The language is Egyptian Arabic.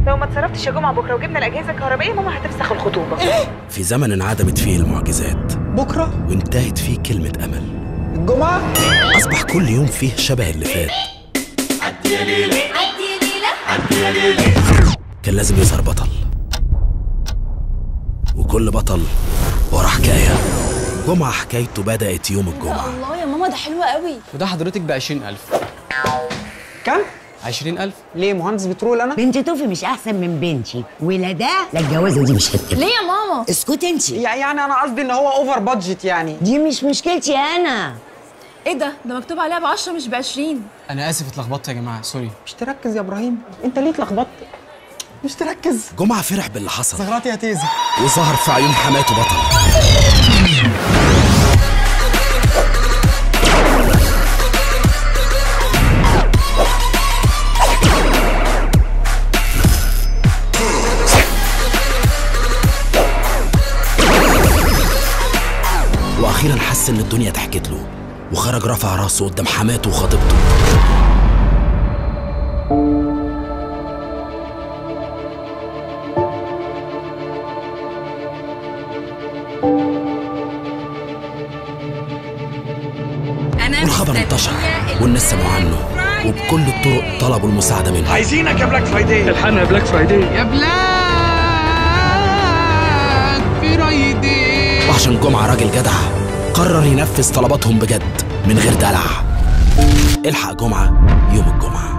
لو ما اتصرفتش يا جمعه بكره وجبنا الاجهزه الكهربائيه ماما هتفسخ الخطوبه في زمن انعدمت فيه المعجزات بكره وانتهت فيه كلمة أمل الجمعه أصبح كل يوم فيه شبه اللي فات كان لازم يظهر بطل وكل بطل ورا حكاية جمعة حكايته بدأت يوم الجمعة الله يا ماما ده حلو قوي وده حضرتك ب 20000 كم 20000 ليه مهندس بترول انا بنت توفي مش احسن من بنتي ولا ده لا الجوازه دي مش هتبقى ليه يا ماما اسكت انت يع- يعني انا قصدي ان هو اوفر بادجت يعني دي مش مشكلتي انا ايه ده ده مكتوب عليها ب 10 مش ب 20 انا اسف اتلخبطت يا جماعه سوري مش تركز يا ابراهيم انت ليه اتلخبطت مش تركز جمعة فرح باللي حصل زغراتي يا تيزي وظهر في عيون حماته بطل واخيرا حس ان الدنيا ضحكت له وخرج رفع راسه قدام حماته وخطيبته والخبر انتشر والناس سمعوا عنه وبكل الطرق طلبوا المساعدة منه عايزينك يا بلاك فرايداي الحقنا يا بلاك فرايداي يا بلاك فرايدي وعشان جمعة راجل جدع قرر ينفذ طلباتهم بجد من غير دلع الحق جمعة يوم الجمعة